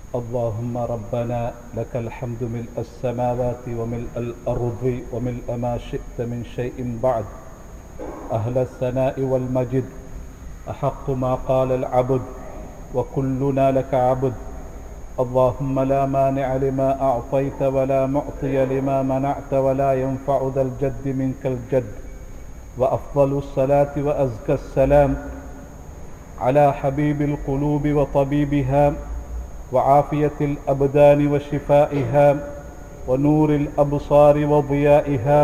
اللهم ربنا لك الحمد ملء السماوات وملء الأرض وملء ما شئت من شيء بعد أهل الثناء والمجد أحق ما قال العبد وكلنا لك عبد اللهم لا مانع لما أعطيت ولا معطي لما منعت ولا ينفع ذا الجد منك الجد وأفضل الصلاة وأزكى السلام على حبيب القلوب وطبيبها وعافية الأبدان وشفائها ونور الأبصار وضيائها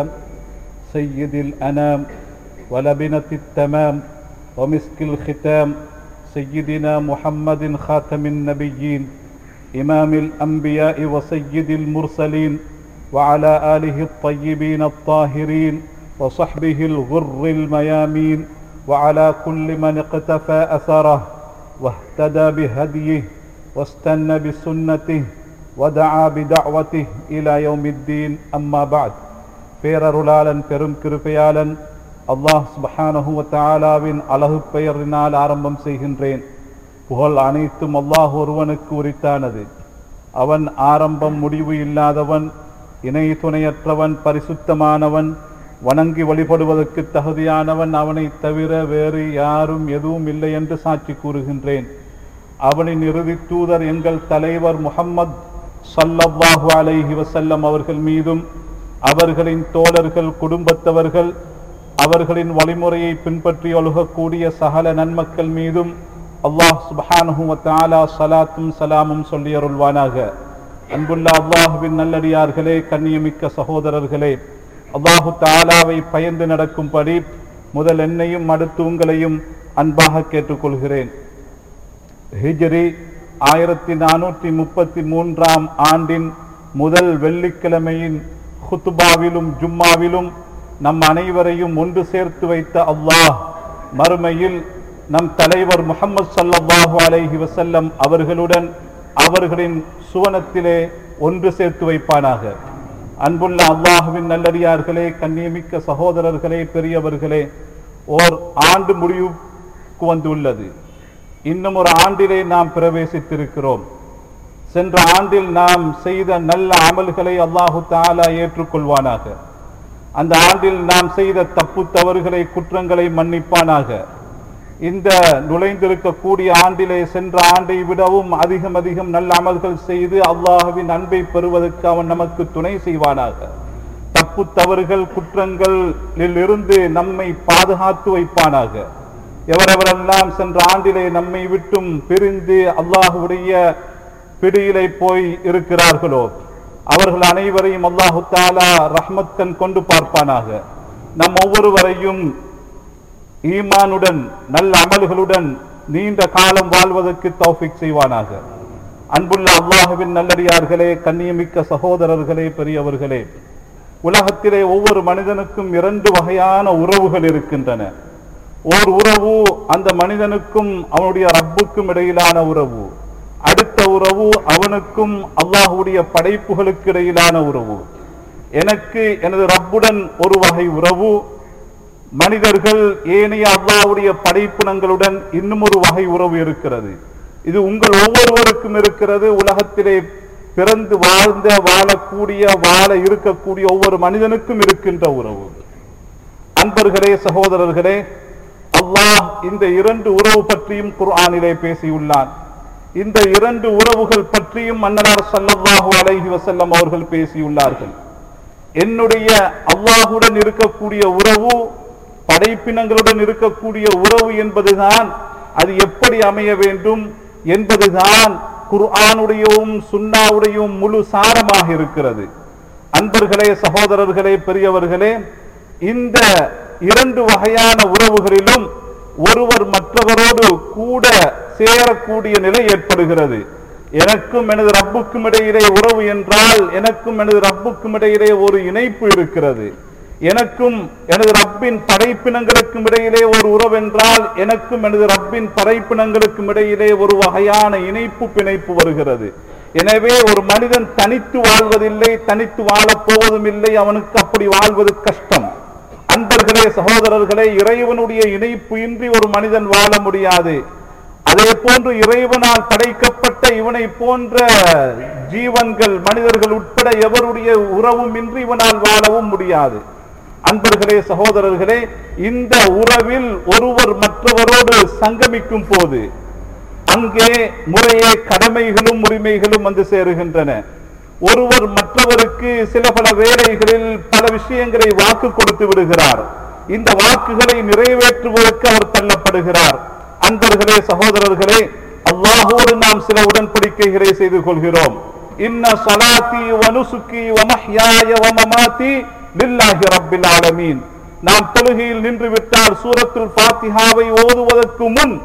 سيد الأنام ولبنة التمام ومسك الختام سيدنا محمد خاتم النبيين إمام الأنبياء وسيد المرسلين وعلى آله الطيبين الطاهرين وصحبه الغر الميامين وعلى كل من اقتفى أثره واهتدى بهديه واستنى بسنته ودعا بدعوته إلى يوم الدين أما بعد பேரருளாளன் பெரும் கிருபையாளன் அல்லாஹ் சுபஹானஹு வ தஆலாவின் அழகு பெயரினால் ஆரம்பம் செய்கின்றேன் புகழ் அனைத்தும் அல்லாஹ் ஒருவனுக்கு உரித்தானது அவன் ஆரம்பம் முடிவு இல்லாதவன் இணை துணையற்றவன் பரிசுத்தமானவன் வணங்கி வழிபடுவதற்கு தகுதியானவன் அவனைத் தவிர வேறு யாரும் எதுவும் இல்லை என்று சாட்சி கூறுகின்றேன் அவனின் இறுதி தூதர் எங்கள் தலைவர் முஹம்மத் சல்லல்லாஹு அலைஹி வசல்லம் அவர்கள் மீதும் அவர்களின் தோழர்கள் குடும்பத்தவர்கள் அவர்களின் வழிமுறையை பின்பற்றி ஒழுகக்கூடிய சகல நன்மக்கள் மீதும் அல்லாஹ் சுபஹானஹு வ தஆலா சலாத்தும் சலாமும் சொல்லி அருள்வானாக அன்புள்ள அல்லாஹுவின் நல்லடியார்களே கண்ணியமிக்க சகோதரர்களே அல்லாஹு தாலாவை பயந்து நடக்கும்படி முதல் என்னையும் அடுத்து உங்களையும் அன்பாக கேட்டுக்கொள்கிறேன் ஹிஜ்ரி ஆயிரத்தி நானூற்றி முப்பத்தி மூன்றாம் ஆண்டின் முதல் வெள்ளிக்கிழமையின் ஹுத்துபாவிலும் ஜும்மாவிலும் நம் அனைவரையும் ஒன்று சேர்த்து வைத்த அல்லாஹ் மறுமையில் நம் தலைவர் முகமது சல்லாஹூ அலைஹி வசல்லம் அவர்களுடன் அவர்களின் சுவனத்திலே ஒன்று சேர்த்து வைப்பானாக அன்புள்ள அல்லாஹுவின் நல்லடியார்களே கண்ணியமிக்க சகோதரர்களே பெரியவர்களே ஓர் ஆண்டு முடிவுக்கு வந்துள்ளது இன்னும் ஒரு ஆண்டிலே நாம் பிரவேசித்திருக்கிறோம் சென்ற ஆண்டில் நாம் செய்த நல்ல அமல்களை அல்லாஹு தாலா ஏற்றுக்கொள்வானாக அந்த ஆண்டில் நாம் செய்த தப்பு தவறுகளை குற்றங்களை மன்னிப்பானாக இந்த நுழைந்திருக்கக்கூடிய ஆண்டிலே சென்ற ஆண்டை விடவும் அதிகம் அதிகம் நல்ல அமல்கள் செய்து அல்லாஹுவின் அன்பை பெறுவதற்கு அவன் நமக்கு துணை செய்வானாக தப்பு தவறுகள் குற்றங்களில் இருந்து நம்மை பாதுகாத்து வைப்பானாக எவரெவரெல்லாம் சென்ற ஆண்டிலே நம்மை விட்டும் பிரிந்து அல்லாஹுடைய பிடியிலே போய் இருக்கிறார்களோ அவர்கள் அனைவரையும் அல்லாஹு தாலா ரஹ்மத்தன் கொண்டு பார்ப்பானாக நம் ஒவ்வொருவரையும் ஈமானுடன் நல்ல அமல்களுடன் நீண்ட காலம் வாழ்வதற்கு தௌஃபிக் செய்வானாக அன்புள்ள அல்லாஹுவின் நல்லடியார்களே கண்ணியமிக்க சகோதரர்களே பெரியவர்களே உலகத்திலே ஒவ்வொரு மனிதனுக்கும் இரண்டு வகையான உறவுகள் இருக்கின்றன ஓர் உறவு அந்த மனிதனுக்கும் அவனுடைய ரப்புக்கும் இடையிலான உறவு அடுத்த உறவு அவனுக்கும் அல்லாஹுடைய படைப்புகளுக்கு இடையிலான உறவு எனக்கு எனது ரப்புடன் ஒரு வகை உறவு மனிதர்கள் ஏனைய அல்லாவுடைய படைப்பினங்களுடன் இன்னும் ஒரு வகை உறவு இருக்கிறது இது உங்கள் ஒவ்வொருவருக்கும் இருக்கிறது உலகத்திலே பிறந்து வாழ்ந்த வாழக்கூடிய வாழ இருக்கக்கூடிய ஒவ்வொரு மனிதனுக்கும் இருக்கின்ற உறவு அன்பர்களே சகோதரர்களே அல்லாஹ் இந்த இரண்டு உறவு பற்றியும் குர்ஆனிலே பேசியுள்ளான் இந்த இரண்டு உறவுகள் பற்றியும் மன்னரார் சல்லல்லாஹு அலைஹி வசல்லம் அவர்கள் பேசியுள்ளார்கள் என்னுடைய அல்லாஹுடன் இருக்கக்கூடிய உறவு படைப்பினங்களுடன் இருக்கக்கூடிய உறவு என்பதுதான் அது எப்படி அமைய வேண்டும் என்பதுதான் குர்ஆனுடையவும் சுன்னாவுடையவும் முழு சாரமாக இருக்கிறது அன்பர்களே சகோதரர்களே பெரியவர்களே இந்த இரண்டு வகையான உறவுகளிலும் ஒருவர் மற்றவரோடு கூட சேரக்கூடிய நிலை ஏற்படுகிறது எனக்கும் எனது ரப்புக்கும் இடையிலே உறவு என்றால் எனக்கும் எனது ரப்புக்கும் இடையிலே ஒரு இணைப்பு இருக்கிறது எனக்கும் எனது ரப்பின் படைப்பினங்களுக்கும் இடையிலே ஒரு உறவென்றால் எனக்கும் எனது ரப்பின் படைப்பினங்களுக்கும் இடையிலே ஒரு வகையான இணைப்பு பிணைப்பு வருகிறது எனவே ஒரு மனிதன் தனித்து வாழ்வதில்லை தனித்து வாழப் போவதும் இல்லை அவனுக்கு அப்படி வாழ்வது கஷ்டம் அன்பர்களே சகோதரர்களே இறைவனுடைய இணைப்பு இன்றி ஒரு மனிதன் வாழ முடியாது அதே போன்று இறைவனால் படைக்கப்பட்ட இவனை போன்ற ஜீவன்கள் மனிதர்கள் உட்பட எவருடைய உறவும் இன்றி இவனால் வாழவும் முடியாது அன்பர்களே சகோதரர்களே இந்த உறவில் ஒருவர் மற்றவரோடு சங்கமிக்கும் போது அங்கே முறையே கடமைகளும் உரிமைகளும் வந்து சேருகின்றன ஒருவர் மற்றவருக்கு சில பல வேலைகளில் பல விஷயங்களை வாக்கு கொடுத்து விடுகிறார் இந்த வாக்குகளை நிறைவேற்றுவதற்கு அவர் தள்ளப்படுகிறார் அன்பர்களே சகோதரர்களே அல்லாஹோடு நாம் சில உடன்படிக்கைகளை செய்து கொள்கிறோம் இன்ன சலாத்தி வனுசுக்கி வமஹ்யாய வமமாத்தி லில்லாஹி ரப்பில் ஆலமீன் நாம் தொழுகையில் நின்று விட்டால் சூரத்துல் ஃபாத்திஹாவை ஓதுவதற்கு முன்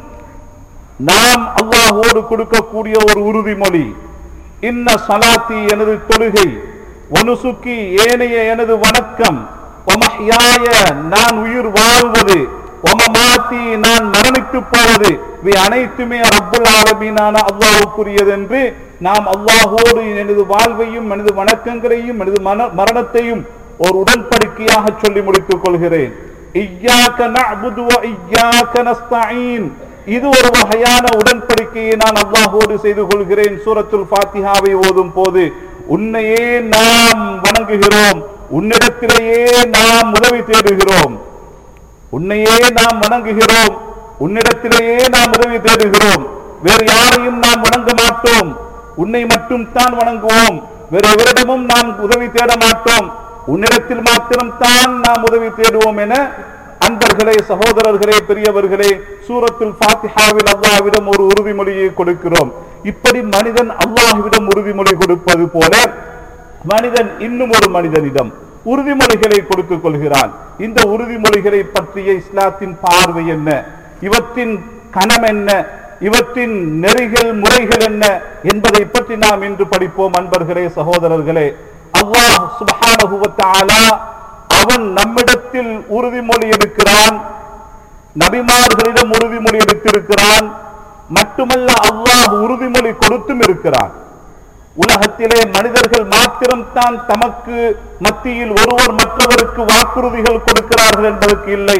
நாம் அல்லாஹோடு கொடுக்கக்கூடிய ஒரு உறுதிமொழி இன்ன சலாத்தி எனது தொழுகை ஒனுசுக்கி ஏனைய எனது வணக்கம் ஒமஹ்யாய நான் உயிர் வாழ்வது ஒமமாத்தி நான் மரணித்து போவது இவை அனைத்துமே ரப்புல் ஆலமீனான அல்லாஹுக்குரியது என்று நாம் அல்லாஹோடு எனது வாழ்வையும் எனது வணக்கங்களையும் எனது மன மரணத்தையும் ஒரு உடன்படிக்கையாக சொல்லி முடித்துக் கொள்கிறேன் இய்யாக நஅ்புது வ இய்யாக நஸ்தஈன் இது ஒரு வகையான உடன்படிக்கையை நான் அல்லாஹோடு செய்து கொள்கிறேன் சூரத்துல் ஃபாத்திஹாவை ஓதும் போது உன்னையே நாம் வணங்குகிறோம் உன்னிடத்திலேயே நாம் உதவி தேடுகிறோம் உன்னையே நாம் வணங்குகிறோம் உன்னிடத்திலேயே நாம் உதவி தேடுகிறோம் வேறு யாரையும் நாம் வணங்க மாட்டோம் உன்னை மட்டும் தான் வணங்குவோம் வேறு எவரிடமும் நாம் உதவி தேட மாட்டோம் உன்னிடத்தில் மாத்திரம் தான் நாம் உதவி தேடுவோம் என அன்பர்களே சகோதரர்களே பெரியவர்களே சூரத்துல் ஃபாத்திஹாவில் அல்லாஹ்விடம் ஒரு உறுதிமொழியை கொடுக்கிறோம் இப்படி மனிதன் அல்லாஹ்விடம் உறுதிமொழி கொடுப்பது போல மனிதன் இன்னும் ஒரு மனிதனிடம் உறுதிமொழிகளை கொடுத்துக் கொள்கிறான் இந்த உறுதிமொழிகளை பற்றிய இஸ்லாத்தின் பார்வை என்ன இவற்றின் கணம் என்ன இவற்றின் நெறிகள் முறைகள் என்ன என்பதை பற்றி நாம் இன்று படிப்போம் அன்பர்களே சகோதரர்களே அல்லாஹ் சுப்ஹானஹு வ தஆலா அவன் நம்மிடத்தில் உறுதிமொழி எடுக்கிறான் நபிமார்களிடம் உறுதிமொழி எடுத்திருக்கிறான் மட்டுமல்ல அல்லாஹ் உறுதிமொழி கொடுத்தும் இருக்கிறான் உலகத்திலே மனிதர்கள் மாத்திரம்தான் தமக்கு மத்தியில் ஒருவர் மற்றவருக்கு வாக்குறுதிகள் கொடுக்கிறார்கள் என்பதற்கு இல்லை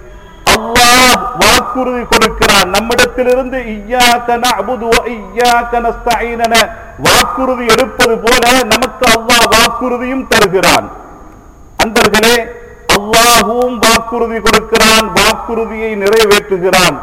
அல்லாஹ் வாக்குறுதி கொடுக்கிறான் நம்மிடத்திலிருந்து இய்யாக நஅ்புது வ இய்யாக நஸ்தஈன் என வாக்குறுதி எடுப்பது போல நமக்கு அல்லாஹ் வாக்குறுதியும் தருகிறான் அன்பர்களே அல்லாஹுவும் வாக்குறுதி கொடுக்கிறான் வாக்குறுதியை நிறைவேற்றுகிறான்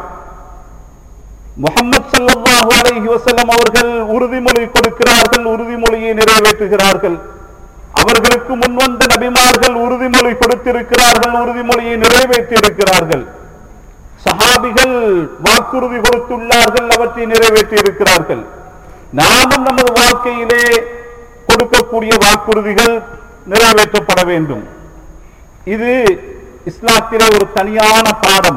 முகமது ஸல்லல்லாஹு அலைஹி வஸல்லம் அவர்கள் உறுதிமொழி கொடுக்கிறார்கள் உறுதிமொழியை நிறைவேற்றுகிறார்கள் அவர்களுக்கு முன்வந்த நபிமார்கள் உறுதிமொழி கொடுத்திருக்கிறார்கள் உறுதிமொழியை நிறைவேற்றி இருக்கிறார்கள் சஹாபிகள் வாக்குறுதி கொடுத்துள்ளார்கள் அவற்றை நிறைவேற்றி இருக்கிறார்கள் நாமும் நமது வாழ்க்கையிலே கொடுக்கக்கூடிய வாக்குறுதிகள் நிறைவேற்றப்பட வேண்டும் இது இஸ்லாத்திலே ஒரு தனியான பாடம்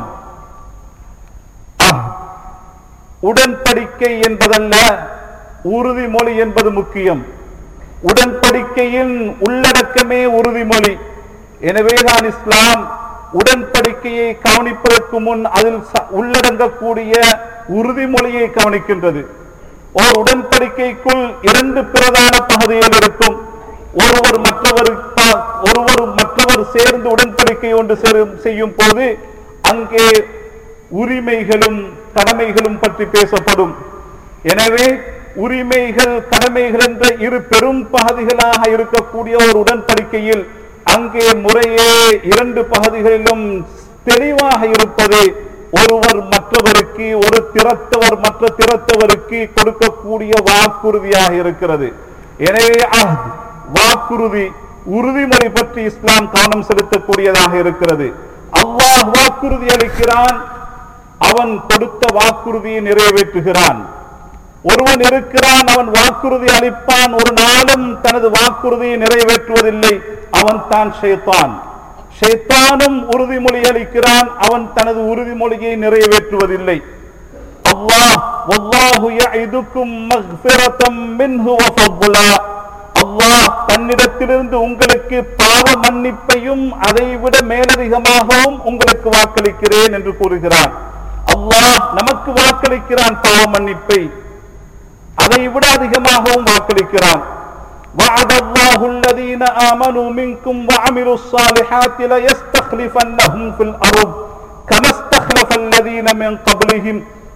உடன்படிக்கை என்பதல்ல உறுதிமொழி என்பது முக்கியம் உடன்படிக்கையின் உள்ளடக்கமே உறுதிமொழி எனவேதான் இஸ்லாம் உடன்படிக்கையை கவனிப்பதற்கு முன் அதில் ச- உள்ளடங்கக்கூடிய உறுதிமொழியை கவனிக்கின்றது ஒரு உடன்படிக்கைக்குள் இரண்டு பிரதான பகுதிகள் இருக்கும் ஒருவர் மற்றவர் ப- ஒருவர் மற்றவர் சேர்ந்து உடன்படிக்கை ஒன்று சேரும் செய்யும் போது அங்கே உரிமைகளும் கடமைகளும் பற்றி பேசப்படும் எனவே உரிமைகள் கடமைகள் என்ற இரு பெரும் பகுதிகளாக இருக்கக்கூடிய ஒரு உடன்படிக்கையில் அங்கே முறையே இரண்டு பகுதிகளிலும் தெளிவாக இருப்பது ஒருவர் மற்றவருக்கு ஒரு திறத்தவர் மற்ற திறத்தவருக்கு கொடுக்கக்கூடிய வாக்குறுதியாக இருக்கிறது எனவே அஹ், வாக்குறுதி உறுதிமொழி பற்றி இஸ்லாம் கவனம் செலுத்தக்கூடியதாக இருக்கிறது அல்லாஹ் வாக்குறுதி அளிக்கிறான் அவன் கொடுத்த வாக்குறுதியை நிறைவேற்றுகிறான் ஒருவன் இருக்கிறான் அவன் வாக்குறுதி அளிப்பான் ஒரு நாளும் தனது வாக்குறுதியை நிறைவேற்றுவதில்லை அவன் தான் ஷைத்தான் ஷைத்தானும் உறுதிமொழி அளிக்கிறான் அவன் தனது உறுதிமொழியை நிறைவேற்றுவதில்லை அல்லாஹ் வல்லாஹு யஇதுக்கும் மக்ஃபிரத்தம் மின்ஹு வ ஃபضلا அல்லாஹ் தன்னிடத்திலிருந்து உங்களுக்கு பாவ மன்னிப்பையும் அதைவிட மேலதிகமாகவும் உங்களுக்கு வாக்களிக்கிறேன் என்று கூறுகிறான் அல்லாஹ் நமக்கு வாக்களிக்கிறான் பாவ மன்னிப்பை அதை விட அதிகமாகவும் வாக்களிக்கிறான் وعد الله الذين آمنوا منكم وعملوا الصالحات ليستخلفنهم في الأرض كما استخلف الذين من قبلهم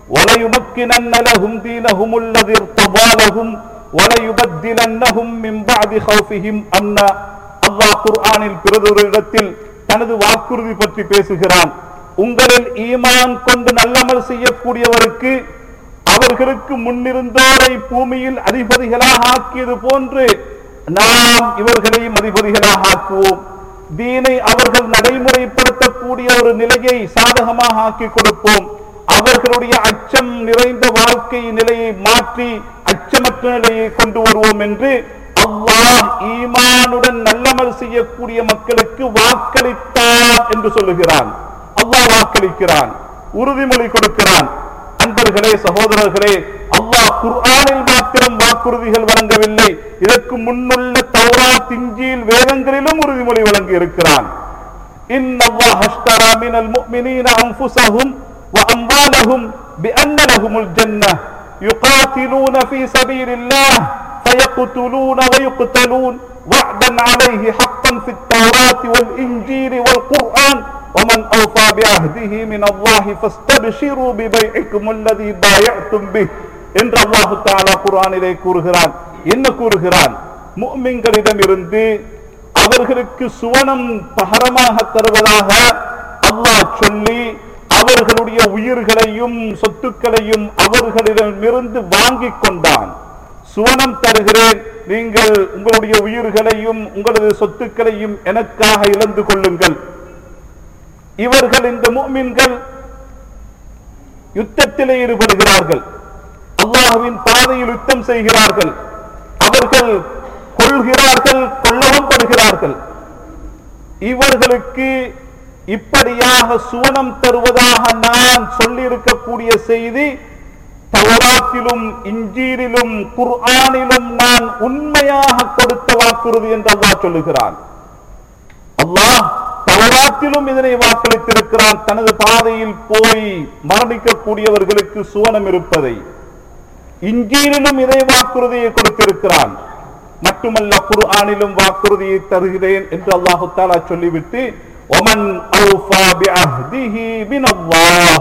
وَلَيُمَكِّنَنَّ لَهُمْ دِينَهُمُ الَّذِي ارْتَضَىٰ لَهُمْ وَلَيُبَدِّلَنَّهُمْ مِنْ بَعْدِ خَوْفِهِمْ أَمْنًا அல்லாஹ் குர்ஆனில் பிறதொரு இடத்தில் தனது வாக்குறுதி பற்றி பேசுகிறான் உங்களில் ஈமான் கொண்டு நல்லமல் செய்யக்கூடியவருக்கு அவர்களுக்கு முன்னிருந்தோரை பூமியில் அதிபதிகளாக ஆக்கியது போன்று நாம் இவர்களையும் அதிபதிகளாக ஆக்குவோம் தீனை அவர்கள் நடைமுறைப்படுத்தக்கூடிய ஒரு நிலையை சாதகமாக ஆக்கி கொடுப்போம் அவர்களுடைய அச்சம் நிறைந்த வாழ்க்கை நிலையை மாற்றி அச்சமற்ற நிலையை கொண்டு வருவோம் என்று அல்லாஹ் ஈமானுடன் நல்லமல் செய்யக்கூடிய மக்களுக்கு வாக்களித்தார் என்று சொல்லுகிறான் அல்லாஹ் வாக்களிக்கிறான் உறுதிமொழி கொடுக்கிறான் அன்பர்களே சகோதரர்களே அல்லாஹ் குர்ஆனில் மாத்திரம் வாக்குறுதிகள் வழங்கவில்லை இதற்கு முன்னுள்ள தௌராத் இஞ்சில் வேதங்களிலும் உறுதிமொழி வழங்கி இருக்கிறான் إن الله اشترى من المؤمنين أنفسهم وأموالهم بأن لهم الجنة يقاتلون في سبيل الله فيقتلون ويقتلون وعدا عليه حقا في التوراة والإنجيل والقرآن ومن أوفى بعهده من الله فاستبشروا ببيعكم الذي بايعتم به என்று அல்லாஹு தாலா குர்ஆனிலே கூறுகிறான் என்ன கூறுகிறான் முஃமின்களிடமிருந்து அவர்களுக்கு சுவனம் பகரமாக தருவதாக அல்லாஹ் சொல்லி அவர்களுடைய உயிர்களையும் சொத்துக்களையும் அவர்களிடமிருந்து வாங்கிக் கொண்டான் சுவனம் தருகிறேன் நீங்கள் உங்களுடைய உயிர்களையும் உங்களது சொத்துக்களையும் எனக்காக இழந்து கொள்ளுங்கள் இவர்கள் இந்த முஃமின்கள் யுத்தத்திலே ஈடுபடுகிறார்கள் அல்லாஹ்வின் பாதையில் யுத்தம் செய்கிறார்கள் அவர்கள் கொள்கிறார்கள் கொல்லவும் படுகிறார்கள் இவர்களுக்கு இப்படியாக சுவனம் தருவதாக நான் சொல்லியிருக்கக்கூடிய செய்தி தௌராத்திலும் இஞ்சீரிலும் குர்ஆனிலும் நான் உண்மையாக கொடுத்த வாக்குறுதி என்று அல்லாஹ் சொல்லுகிறான் அல்லாஹ் தௌராத்திலும் இதனை வாக்களித்திருக்கிறான் தனது பாதையில் போய் மரணிக்கக்கூடியவர்களுக்கு சுவனம் இருப்பதை இஞ்சீரிலும் இதை வாக்குறுதியை கொடுத்திருக்கிறான் மட்டுமல்ல குர்ஆனிலும் வாக்குறுதியை தருகிறேன் என்று அல்லாஹு தாலா சொல்லிவிட்டு ஒமன் அவுஃபா பிஅஹ்திஹி மினல்லாஹ்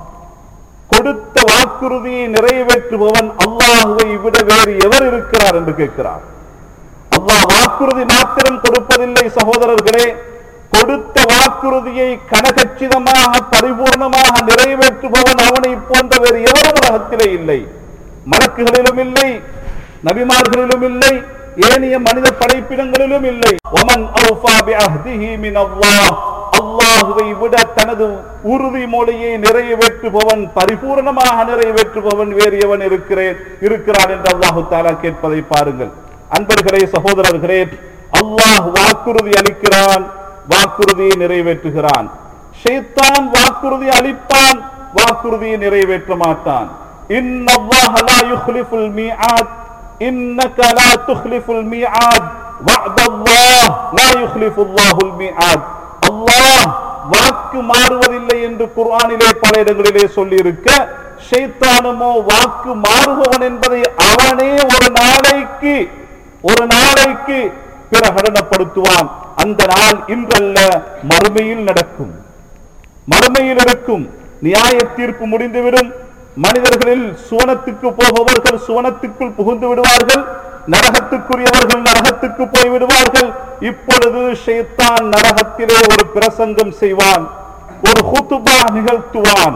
கொடுத்த வாக்குறுதியை நிறைவேற்றுபவன் அல்லாஹுவை விட வேறு எவர் இருக்கிறார் என்று கேட்கிறார் அல்லாஹ் வாக்குறுதி மாத்திரம் கொடுப்பதில்லை சகோதரர்களே கொடுத்த வாக்குறுதியை கனகச்சிதமாக பரிபூர்ணமாக நிறைவேற்றுபவன் அவனை போன்ற வேறு எவரும் உலகத்திலே இல்லை மலக்குகளிலும் இல்லை நபிமார்களிலும் இல்லை ஏனைய மனித படைப்பிடங்களிலும் இல்லை ஒமன் அவுஃபா பிஅஹ்திஹி மினல்லாஹ் அல்லாஹுவை விட தனது உறுதிமொழியை நிறைவேற்றுபவன் பரிபூர்ணமாக நிறைவேற்றுபவன் வேறு எவன் இருக்கிறேன் இருக்கிறான் என்று அல்லாஹு தாலா கேட்பதை பாருங்கள் அன்பர்களே சகோதரர்களே அல்லாஹ் வாக்குறுதி அளிக்கிறான் வாக்குறுதியை நிறைவேற்றுகிறான் ஷைத்தான் வாக்குறுதி அளிப்பான் வாக்குறுதியை நிறைவேற்ற மாட்டான் இன்னல்லாஹ லா யுக்லிஃபுல் மீஆத் இன்னக லா துக்லிஃபுல் மீஆத் வஅதல்லாஹ் லா யுக்லிஃபுல்லாஹுல் மீஆத் அல்லாஹ் வாக்கு மாறுவதில்லை என்று குர்ஆனிலே பல இடங்களிலே சொல்லி இருக்க ஷைத்தானுமோ வாக்கு மாறுபவன் என்பதை அவனே ஒரு நாளைக்கு ஒரு நாளைக்கு பிரகடனப்படுத்துவான் அந்த நாள் இன்றல்ல மறுமையில் நடக்கும் மறுமையில் இருக்கும் நியாய தீர்ப்பு முடிந்துவிடும் மனிதர்களில் சுவனத்துக்கு போபவர்கள் சுவனத்துக்குள் புகுந்து விடுவார்கள் நரகத்துக்குரியவர்கள் நரகத்துக்கு போய் விடுவார்கள் இப்பொழுது ஷைத்தான் நரகத்திலே ஒரு பிரசங்கம் செய்வான் ஒரு ஹுத்துபா நிகழ்த்துவான்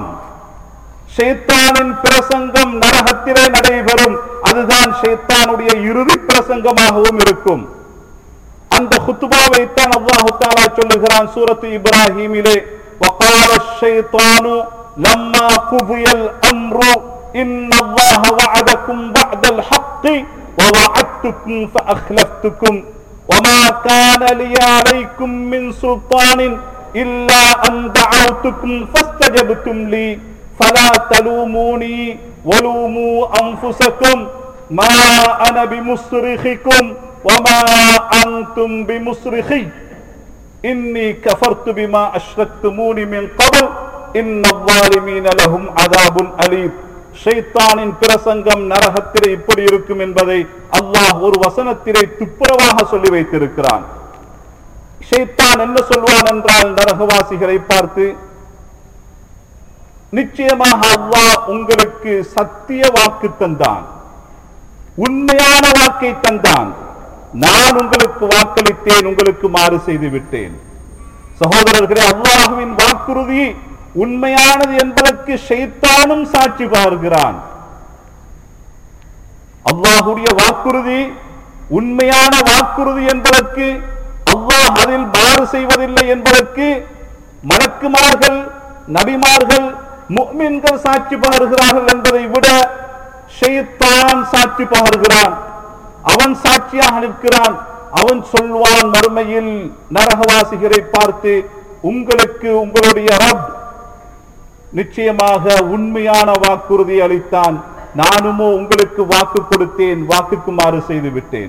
ஷைத்தானின் பிரசங்கம் நரகத்திலே நடைபெறும் அதுதான் ஷைத்தானுடைய இறுதி பிரசங்கமாகவும் இருக்கும் அந்த ஹுத்துபாவை தான் அல்லாஹு தாலா சொல்லுகிறான் சூரத்து இப்ராஹிமிலே وقال الشيطان لما قضي الأمر إن الله وعدكم بعد الحق ووعدتكم فأخلفتكم وما كان لي عليكم من سلطان إلا أن دعوتكم فاستجبتم لي فلا تلوموني ولوموا أنفسكم ما أنا بمصرخكم وما أنتم بمصرخي إني كفرت بما أشركتموني من قبل إن الظالمين لهم عذاب أليم ஷைத்தானின் பிரசங்கம் நரகத்திலே இப்படி இருக்கும் என்பதை அல்லாஹ் ஒரு வசனத்திலே துப்புரவாக சொல்லி வைத்திருக்கிறான் ஷைத்தான் என்ன சொல்வான் என்றால் நரகவாசிகளை பார்த்து நிச்சயமாக அல்லாஹ் உங்களுக்கு சத்திய வாக்கு தந்தான் உண்மையான வாக்கை தந்தான் நான் உங்களுக்கு வாக்களித்தேன் உங்களுக்கு மாறு செய்து விட்டேன் சகோதரர்களே அல்லாஹுவின் வாக்குறுதி உண்மையானது என்பதற்கு ஷைத்தானும் சாட்சி பார்க்கிறான் அல்லாஹுடைய வாக்குறுதி உண்மையான வாக்குறுதி என்பதற்கு அல்லாஹ் அதில் மாறு செய்வதில்லை என்பதற்கு மலக்குமார்கள் நபிமார்கள் முஃமின்கள் சாட்சி பகர்கிறார்கள் என்பதை விட ஷைத்தான் சாட்சி பகர்கிறான் அவன் சாட்சியாக நிற்கிறான் அவன் சொல்வான் மறுமையில் நரகவாசிகளை பார்த்து உங்களுக்கு உங்களுடைய ரப் நிச்சயமாக உண்மையான வாக்குறுதி அளித்தான் நானுமோ உங்களுக்கு வாக்கு கொடுத்தேன் வாக்குக்கு மாறு செய்து விட்டேன்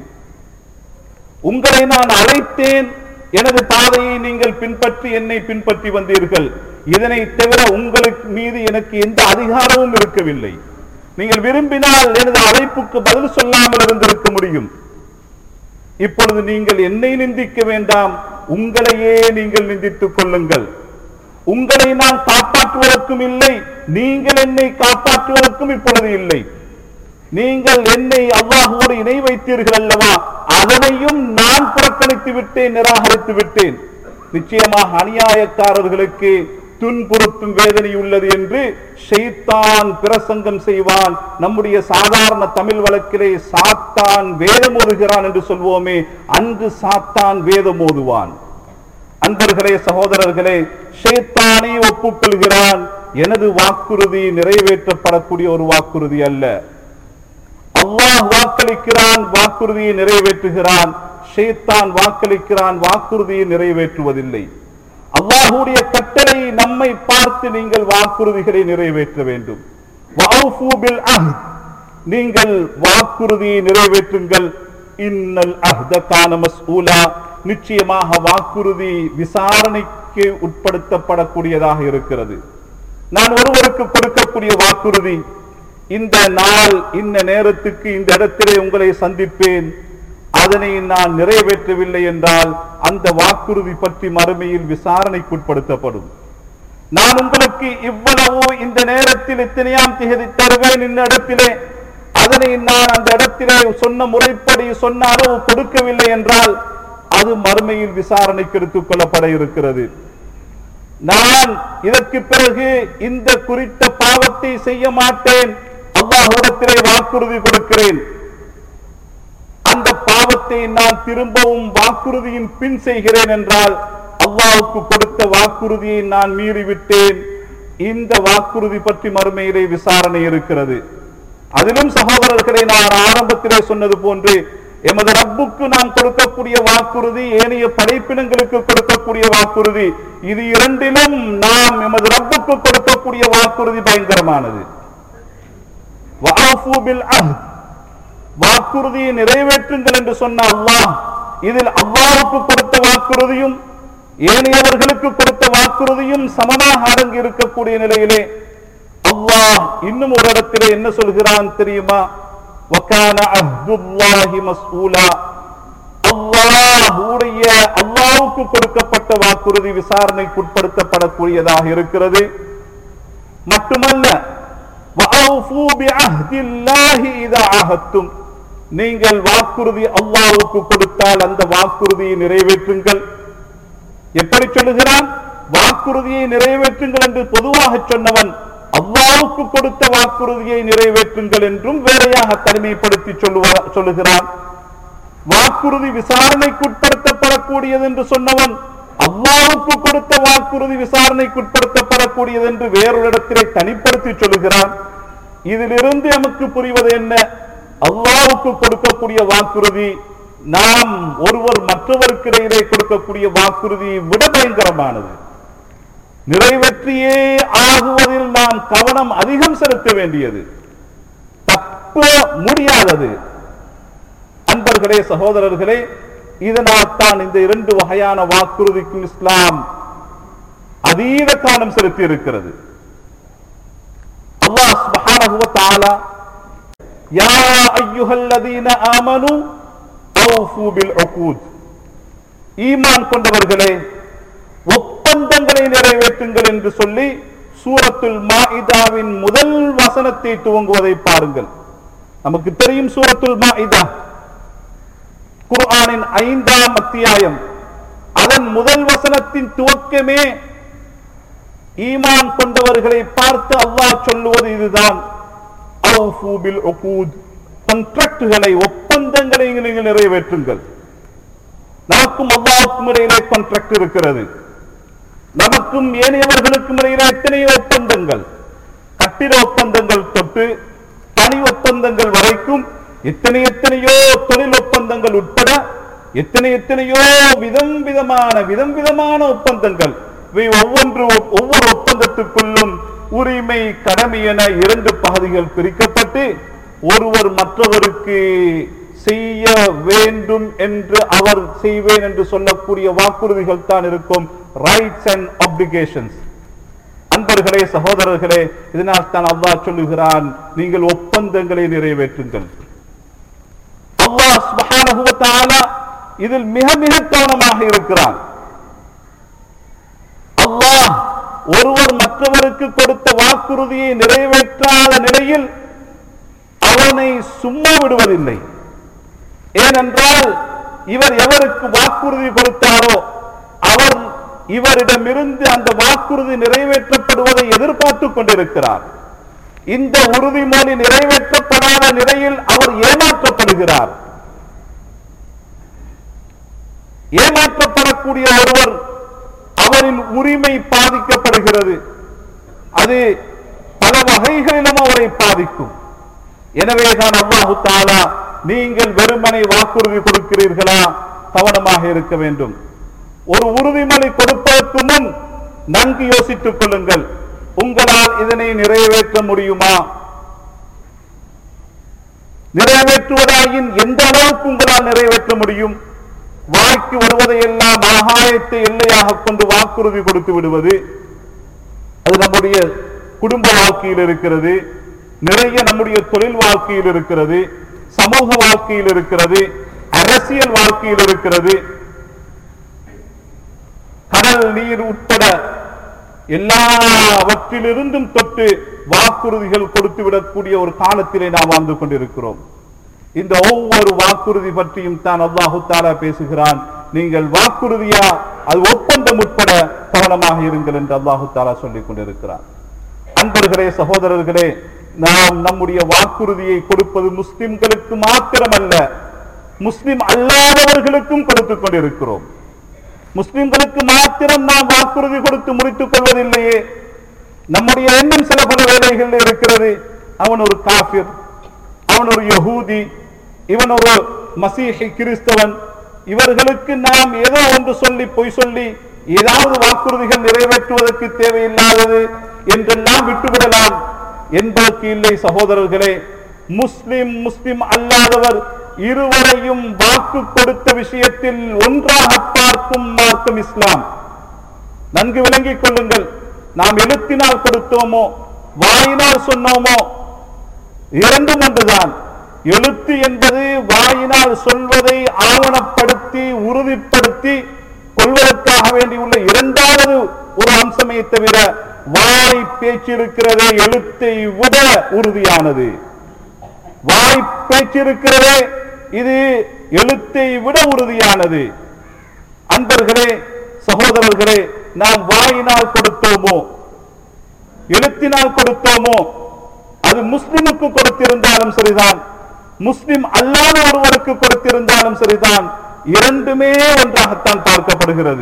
உங்களை நான் அழைத்தேன் எனது பாதையை நீங்கள் பின்பற்றி என்னை பின்பற்றி வந்தீர்கள் இதனை தவிர உங்களுக்கு மீது எனக்கு எந்த அதிகாரமும் இருக்கவில்லை நீங்கள் விரும்பினால் எனது அழைப்புக்கு பதில் சொல்லாமல் இருந்திருக்க முடியும் இப்பொழுது நீங்கள் என்னை நிந்திக்க வேண்டாம் உங்களையே நீங்கள் நிந்தித்துக் கொள்ளுங்கள் உங்களை நான் காப்பாற்றுவதற்கும் இல்லை நீங்கள் என்னை காப்பாற்றுவதற்கும் இப்பொழுது இல்லை நீங்கள் என்னை அல்லாஹோடு இணை வைத்தீர்கள் அல்லவா அதனையும் நான் புறக்கணித்து விட்டேன் நிராகரித்து விட்டேன் நிச்சயமாக அநியாயக்காரர்களுக்கு துன்புறுத்தும் வேதனை உள்ளது என்று ஷைத்தான் பிரசங்கம் செய்வான் நம்முடைய சாதாரண தமிழ் வழக்கிலே சாத்தான் வேதம் ஓதுகிறான் என்று சொல்வோமே அன்று சாத்தான் வேதம் ஓதுவான் அன்பர்களே சகோதரர்களே ஷைத்தானே ஒப்புக்கொள்கிறான் எனது வாக்குறுதி நிறைவேற்றப்படக்கூடிய ஒரு வாக்குறுதி அல்ல அல்லாஹ் வாக்களிக்கிறான் வாக்குறுதியை நிறைவேற்றுகிறான் ஷைத்தான் வாக்களிக்கிறான் வாக்குறுதியை நிறைவேற்றுவதில்லை அல்லாஹுடைய கட்டளை நம்மை பார்த்து நீங்கள் வாக்குறுதிகளை நிறைவேற்ற வேண்டும் வஅஃபு பில் அஹ்த். நீங்கள் வாக்குறுதியை நிறைவேற்றுங்கள் இன்னல் அஹ்த கான மஸ்ஊலா நிச்சயமாக வாக்குறுதி விசாரணைக்கு உட்படுத்தப்படக்கூடியதாக இருக்கிறது நான் ஒருவருக்கு கொடுக்கக்கூடிய வாக்குறுதி இந்த நாள் இந்த நேரத்துக்கு இந்த இடத்திலே உங்களை சந்திப்பேன் அதனை நான் நிறைவேற்றவில்லை என்றால் அந்த வாக்குறுதி பற்றி மறுமையில் விசாரணைக்குட்படுத்தப்படும் நான் உங்களுக்கு இவ்வளவு இந்த நேரத்தில் இத்தனையாம் திகதி தருவேன் இந்த இடத்திலே அதனை நான் அந்த இடத்திலே சொன்ன முறைப்படி சொன்ன அளவு கொடுக்கவில்லை என்றால் அது மறுமையில் விசாரணைக்கு எடுத்துக் கொள்ளப்பட இருக்கிறது நான் இதற்கு பிறகு இந்த குறித்த பாவத்தை செய்ய மாட்டேன் அல்லாஹ்விடத்திலே வாக்குறுதி கொடுக்கிறேன் அந்த பாவத்தை நான் திரும்பவும் வாக்குறுதியின் பின் செய்கிறேன் என்றால் அல்லாஹ்வுக்கு கொடுத்த வாக்குறுதியை நான் மீறிவிட்டேன் இந்த வாக்குறுதி பற்றி மறுமையிலே விசாரணை இருக்கிறது அதிலும் சகோதரர்களை நான் ஆரம்பத்திலே சொன்னது போன்று எமது ரப்புக்கு நாம் கொடுக்கக்கூடிய வாக்குறுதி ஏனைய படைப்பினங்களுக்கு கொடுக்கக்கூடிய வாக்குறுதி இது இரண்டிலும் நாம் எமது ரப்புக்கு கொடுக்கக்கூடிய வாக்குறுதி பயங்கரமானது வஅஃபு பில் அஹ்த். வாக்குறுதியை நிறைவேற்றுங்கள் என்று சொன்ன அல்லாஹ் இதில் அல்லாஹ்வுக்கு கொடுத்த வாக்குறுதியும் ஏனையவர்களுக்கு கொடுத்த வாக்குறுதியும் சமமாக அடங்கி இருக்கக்கூடிய நிலையிலே அல்லாஹ் இன்னும் ஒரு இடத்திலே என்ன சொல்கிறான் தெரியுமா வக்கான அஹ்துல்லாஹி மஸ்ஊலா அல்லாஹ்வுடைய அல்லாஹ்வுக்கு கொடுக்கப்பட்ட வாக்குறுதி விசாரணைக்குட்படுத்தப்படக்கூடியதாக இருக்கிறது மட்டுமல்ல வஅஃபு பிஅஹ்தில்லாஹி இதா ஆஹத்தும் நீங்கள் வாக்குறுதி அல்லாஹ்வுக்கு கொடுத்தால் அந்த வாக்குறுதியை நிறைவேற்றுங்கள் எப்படி சொல்லுகிறான் வாக்குறுதியை நிறைவேற்றுங்கள் என்று பொதுவாக சொன்னவன் அல்லாஹ்வுக்கு கொடுத்த வாக்குறுதியை நிறைவேற்றுங்கள் என்றும் வேறையாக தனிமைப்படுத்தி சொல்லுவா சொல்லுகிறான் வாக்குறுதி விசாரணைக்குட்படுத்தப்படக்கூடியது என்று சொன்னவன் அல்லாஹ்வுக்கு கொடுத்த வாக்குறுதி விசாரணைக்குட்படுத்தப்படக்கூடியது என்று வேறொரு இடத்திலே தனிப்படுத்தி சொல்லுகிறான் இதிலிருந்து நமக்கு புரிவது என்ன அல்லாஹ்வுக்கு கொடுக்கக்கூடிய வாக்குறுதி நாம் ஒருவர் மற்றவருக்கு இடையிலே கொடுக்கக்கூடிய வாக்குறுதியை விட பயங்கரமானது நிறைவேற்றியே ஆகுவதில் நாம் கவனம் அதிகம் செலுத்த வேண்டியது தப்ப முடியாதது அன்பர்களே சகோதரர்களே இதனால் தான் இந்த இரண்டு வகையான வாக்குறுதிக்கும் இஸ்லாம் அதீத காலம் செலுத்தி இருக்கிறது அல்லாஹ் சுப்ஹானஹு வ தஆலா யா அய்யுஹல்லதீன ஆமனு அவ்ஃபு பில் உகூத் ஈமான் கொண்டவர்களே ஒப்பந்தங்களை நிறைவேற்றுங்கள் என்று சொல்லி சூரத்துல் மாஇதாவின் முதல் வசனத்தை துவங்குவதை பாருங்கள் நமக்கு தெரியும் சூரத்துல் மாஇதா குர்ஆனின் ஐந்தாம் அத்தியாயம் அதன் முதல் வசனத்தின் துவக்கமே ஈமான் கொண்டவர்களை பார்த்து அல்லாஹ் சொல்லுவது இதுதான் அவுஃபு பில் உகூத் கான்ட்ராக்டுகளை ஒப்பந்தங்களை நீங்கள் நிறைவேற்றுங்கள் நமக்கும் அல்லாஹ்வுக்கும் இடையிலே கான்ட்ராக்ட் இருக்கிறது நமக்கும் ஏனையவர்களுக்கும் இடையிலே எத்தனையோ ஒப்பந்தங்கள் கட்டிட ஒப்பந்தங்கள் தொட்டு பணி ஒப்பந்தங்கள் வரைக்கும் எத்தனை எத்தனையோ தொழில் ஒப்பந்தங்கள் உட்பட எத்தனை எத்தனையோ விதம் விதமான விதம் விதமான ஒப்பந்தங்கள் இவை ஒவ்வொன்று ஒவ்வொரு ஒப்பந்தத்துக்குள்ளும் உரிமை கடமை என இரண்டு பகுதிகள் பிரிக்கப்பட்டு ஒருவர் மற்றவருக்கு செய்ய வேண்டும் என்று அவர் செய்வேன் என்று சொல்லக்கூடிய வாக்குறுதிகள் தான் இருக்கும் ரைட்ஸ் அண்ட் அப்ளிகேஷன்ஸ் அன்பர்களே சகோதரர்களே இதனால் தான் அல்லாஹ் சொல்லுகிறான் நீங்கள் ஒப்பந்தங்களை நிறைவேற்றுங்கள் அல்லாஹ் சுப்ஹானஹு வ தஆலா இதில் மிக மிக கவனமாக இருக்கிறான் அல்லாஹ் ஒருவர் மற்றவருக்கு கொடுத்த வாக்குறுதியை நிறைவேற்றாத நிலையில் அவனை சும்மா விடுவதில்லை ஏனென்றால் இவர் எவருக்கு வாக்குறுதி கொடுத்தாரோ அவர் இவரிடமிருந்து அந்த வாக்குறுதி நிறைவேற்றப்படுவதை எதிர்பார்த்துக் கொண்டிருக்கிறார் இந்த உறுதிமொழி நிறைவேற்றப்படாத நிலையில் அவர் ஏமாற்றப்படுகிறார் ஏமாற்றப்படக்கூடிய ஒருவர் அவரின் உரிமை பாதிக்கப்படுகிறது அது பல வகைகளிலும் அவரை பாதிக்கும் எனவேதான் அல்லாஹு தாலா நீங்கள் வெறுமனை வாக்குறுதி கொடுக்கிறீர்களா கவனமாக இருக்க வேண்டும் ஒரு உறுதிமொழி கொடுப்பதற்கு முன் நன்கு யோசித்துக் கொள்ளுங்கள் உங்களால் இதனை நிறைவேற்ற முடியுமா நிறைவேற்றுவதாயின் எந்த அளவுக்கு உங்களால் நிறைவேற்ற முடியும் வாய்க்கு வருவதையெல்லாம் ஆகாயத்தை எல்லையாக கொண்டு வாக்குறுதி கொடுத்து விடுவது அது நம்முடைய குடும்ப வாழ்க்கையில் இருக்கிறது நிறைய நம்முடைய தொழில் வாழ்க்கையில் இருக்கிறது சமூக வாழ்க்கையில் இருக்கிறது அரசியல் வாழ்க்கையில் இருக்கிறது கடல் நீர் உட்பட எல்லாவற்றிலிருந்தும் தொட்டு வாக்குறுதிகள் கொடுத்து விடக்கூடிய ஒரு காலத்திலே நாம் வாழ்ந்து கொண்டிருக்கிறோம் இந்த ஒவ்வொரு வாக்குறுதி பற்றியும் தான் அல்லாஹு தாலா பேசுகிறான் நீங்கள் வாக்குறுதியா அது ஒப்பந்தம் உட்பட கவனமாக இருங்கள் என்று அல்லாஹு தாலா சொல்லிக் கொண்டிருக்கிறார் அன்பர்களே சகோதரர்களே நாம் நம்முடைய வாக்குறுதியை கொடுப்பது முஸ்லிம்களுக்கு மாத்திரமல்ல முஸ்லிம் அல்லாதவர்களுக்கும் கொடுத்துக் கொண்டிருக்கிறோம் முஸ்லிம்களுக்கு மாத்திரம் நாம் வாக்குறுதி கொடுத்து முடித்துக் கொள்வதில்லையே நம்முடைய எண்ணம் சில பல வேலைகள் இருக்கிறது அவன் ஒரு காபிர் அவன் ஒரு யகூதி இவன் ஒரு மசீஹி கிறிஸ்தவன் இவர்களுக்கு நாம் ஏதோ ஒன்று சொல்லி பொய் சொல்லி ஏதாவது வாக்குறுதிகள் நிறைவேற்றுவதற்கு தேவையில்லாதது என்றெல்லாம் விட்டுவிடலாம் என்பதற்கு இல்லை சகோதரர்களே முஸ்லிம் முஸ்லிம் அல்லாதவர் இருவரையும் வாக்கு கொடுத்த விஷயத்தில் ஒன்றாக பார்க்கும் மார்க்கம் இஸ்லாம் நன்கு விளங்கிக் கொள்ளுங்கள் நாம் எழுத்தினால் கொடுத்தோமோ வாயினால் சொன்னோமோ இரண்டும் ஒன்றுதான் எழுத்து என்பது வாயினால் சொல்வதை ஆவணப்படுத்தி உறுதிப்படுத்தி கொள்வதற்காக வேண்டியுள்ள இரண்டாவது ஒரு அம்சமே தவிர வாய் பேச்சு இருக்கிறதே எழுத்தை விட உறுதியானது வாய் பேச்சு இருக்கிறதே இது எழுத்தை விட உறுதியானது அன்பர்களே சகோதரர்களே நாம் வாயினால் கொடுத்தோமோ எழுத்தினால் கொடுத்தோமோ அது முஸ்லிமுக்கு கொடுத்திருந்தாலும் சரிதான் முஸ்லிம் அல்லாத ஒருவருக்கு கொடுத்திருந்தாலும் சரிதான் இரண்டுமே ஒன்றாகத்தான் பார்க்கப்படுகிறது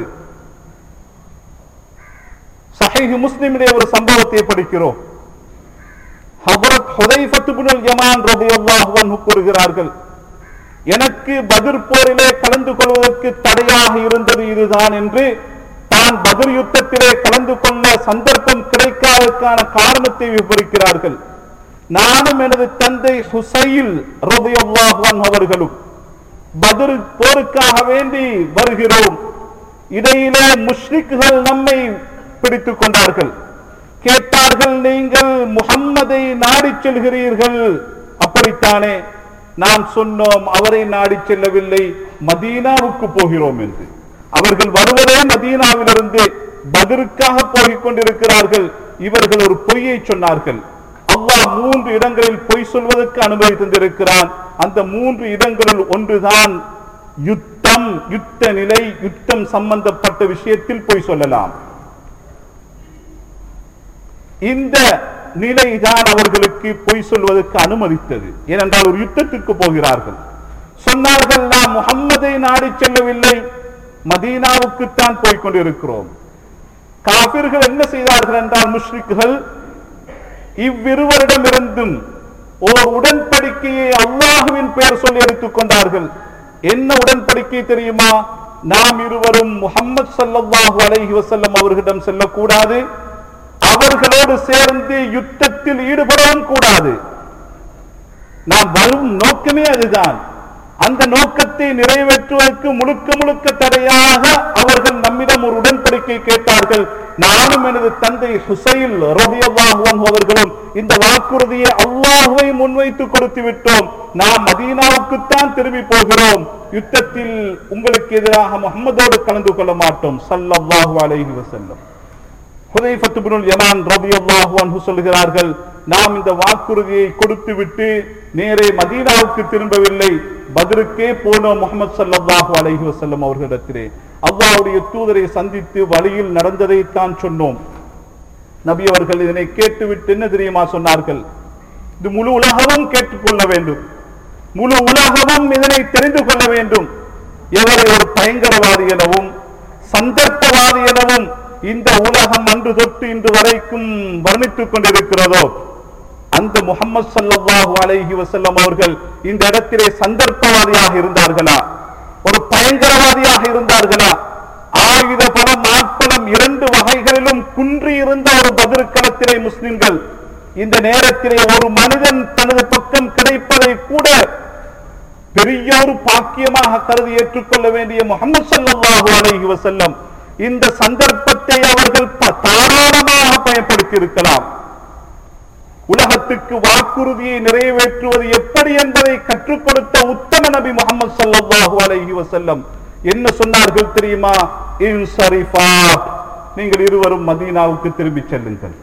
சஹீஹ் முஸ்லிமிலே ஒரு சம்பவத்தை படிக்கிறோம் ஹபரத் ஹுதைஃபத் இப்னுல் யமான் ரலியல்லாஹு அன்ஹு கூறுகிறார்கள் எனக்கு பதிர் போரிலே கலந்து கொள்வதற்கு தடையாக இருந்தது இதுதான் என்று தான் பதிர் யுத்தத்திலே கலந்து கொள்ள சந்தர்ப்பம் கிடைக்காததற்கான காரணத்தை விவரிக்கிறார்கள் நானும் எனது தந்தை ஹுசைல் ரலியல்லாஹு அன்ஹு அவர்களும் பதிர் போருக்காக வேண்டி வருகிறோம் இடையிலே முஷ்ரிக்குகள் நம்மை பிடித்துக் கொண்டார்கள் கேட்டார்கள் நீங்கள் முகம்மதை நாடிச் செல்கிறீர்கள் அப்படித்தானே நாம் சொன்னோம் அவரை நாடிச் செல்லவில்லை மதீனாவுக்கு போகிறோம் என்று அவர்கள் வருவதே மதீனாவிலிருந்து பதிலுக்காக போகிக் கொண்டிருக்கிறார்கள் இவர்கள் ஒரு பொய்யை சொன்னார்கள் அல்லாஹ் மூன்று இடங்களில் பொய் சொல்வதற்கு அனுமதி தந்திருக்கிறான் அந்த மூன்று இடங்களில் ஒன்றுதான் யுத்தம் யுத்த நிலை யுத்தம் சம்பந்தப்பட்ட விஷயத்தில் பொய் சொல்லலாம் இந்த நிலைதான் அவர்களுக்கு பொய் சொல்வதற்கு அனுமதித்தது ஏனென்றால் ஒரு யுத்தத்திற்கு போகிறார்கள் சொன்னார்கள் நாம் முகம்மதை நாடி செல்லவில்லை மதீனாவுக்குத்தான் போய்க் கொண்டிருக்கிறோம் காபிர்கள் என்ன செய்தார்கள் என்றால் முஷ்ரிக்குகள் இவ்விருவரிடமிருந்தும் ஓர் உடன்படிக்கையை அல்லாஹுவின் பெயர் சொல்லி எடுத்துக் கொண்டார்கள் என்ன உடன்படிக்கை தெரியுமா நாம் இருவரும் முகம்மது ஸல்லல்லாஹு அலைஹி வஸல்லம் அவர்களிடம் செல்லக்கூடாது அவர்களோடு சேர்ந்து யுத்தத்தில் ஈடுபடவும் கூடாது நாம் வரும் நோக்கமே அதுதான் அந்த நோக்கத்தை நிறைவேற்றுவதற்கு முழுக்க முழுக்க தடையாக அவர்கள் நம்மிடம் ஒரு உடன்படிக்கை கேட்டார்கள் நானும் எனது தந்தை ஹுசைல் ரலியல்லாஹு அன்ஹு அவர்களும் இந்த வாக்குறுதியை அல்லாஹுவை முன்வைத்து கொடுத்து விட்டோம் நாம் மதீனாவுக்குத்தான் திரும்பி போகிறோம் யுத்தத்தில் உங்களுக்கு எதிராக முகம்மதோடு கலந்து கொள்ள மாட்டோம் ஸல்லல்லாஹு அலைஹி வஸல்லம் ஹுதைஃபத்து பினுல் யமான் ரலியல்லாஹு அன்ஹு சொல்கிறார்கள் நாம் இந்த வாக்குறுதியை கொடுத்து விட்டு நேரே மதீனாவுக்கு திரும்பவில்லை பத்ருக்கே போனோம் முகமது ஸல்லல்லாஹு அலைஹி வஸல்லம் அவர்களிடத்திலே அல்லாஹ்வுடைய தூதரை சந்தித்து வழியில் நடந்ததை தான் சொன்னோம் நபி அவர்கள் இதனை கேட்டுவிட்டு என்ன தெரியுமா சொன்னார்கள் இது முழு உலகமும் கேட்டுக்கொள்ள வேண்டும் முழு உலகமும் இதனை தெரிந்து கொள்ள வேண்டும் எவரை ஒரு பயங்கரவாதி எனவும் சந்தர்ப்பவாதி எனவும் இந்த உலகம் அன்று தொட்டு இன்று வரைக்கும் வர்ணித்துக் கொண்டிருக்கிறதோ அந்த முகமது ஸல்லல்லாஹு அலைஹி வஸல்லம் அவர்கள் இந்த இடத்திலே சந்தர்ப்பவாதியாக இருந்தார்களா ஒரு பயங்கரவாதியாக இருந்தார்களா ஆயுத பலம் ஆட்பலம் இரண்டு வகைகளிலும் குன்றி இருந்த ஒரு பதிர்களத்திலே முஸ்லிம்கள் இந்த நேரத்திலே ஒரு மனிதன் தனது பக்கம் கிடைப்பதை கூட பெரிய ஒரு பாக்கியமாக கருதி ஏற்றுக்கொள்ள வேண்டிய முகமது ஸல்லல்லாஹு அலைஹி வஸல்லம் இந்த சந்தர்ப்பத்தை அவர்கள் ப- தாராளமாக பயன்படுத்தி இருக்கலாம் உலகத்துக்கு வாக்குறுதியை நிறைவேற்றுவது எப்படி என்பதை கற்றுக் கொடுத்த உத்தம நபி முகமது ஸல்லல்லாஹு அலைஹி வஸல்லம் என்ன சொன்னார்கள் தெரியுமா இன்சரிஃபா நீங்கள் இருவரும் மதீனாவுக்கு திரும்பி செல்லுங்கள்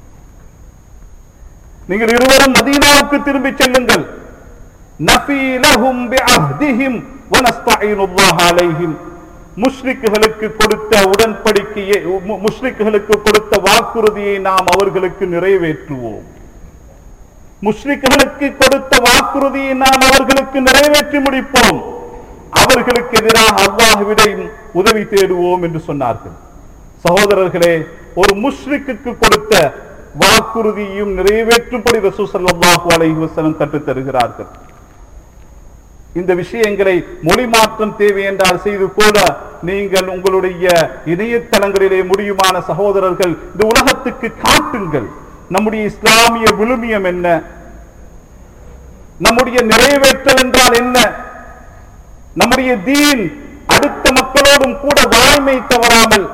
நீங்கள் இருவரும் மதீனாவுக்கு திரும்பி செல்லுங்கள் நஃபி லஹும் பிஅஹ்திஹிம் வனஸ்தஈனுல்லாஹ அலைஹிம் முஷ்ரிக்குகளுக்கு கொடுத்த உடன்படிக்கையை மு- முஷ்ரிக்குகளுக்கு கொடுத்த வாக்குறுதியை நாம் அவர்களுக்கு நிறைவேற்றுவோம் முஷ்ரிக்குகளுக்கு கொடுத்த வாக்குறுதியை நாம் அவர்களுக்கு நிறைவேற்றி முடிப்போம் அவர்களுக்கு எதிராக அல்லாஹ்விடம் உதவி தேடுவோம் என்று சொன்னார்கள் சகோதரர்களே ஒரு முஷ்ரிக்குக்கு கொடுத்த வாக்குறுதியும் நிறைவேற்றும்படி ரசூல் ஸல்லல்லாஹு அலைஹி வஸல்லம் கற்றுத் தருகிறார்கள் இந்த விஷயங்களை மொழி மாற்றம் தேவை என்றால் செய்து கூட நீங்கள் உங்களுடைய இணையதளங்களிலே முடியுமான சகோதரர்கள் இந்த உலகத்துக்கு காட்டுங்கள் நம்முடைய இஸ்லாமிய விழுமியம் என்ன நம்முடைய நிறைவேற்றல் என்றால் என்ன நம்முடைய தீன் அடுத்த மக்களோடும் கூட வாய்மை தவறாமல்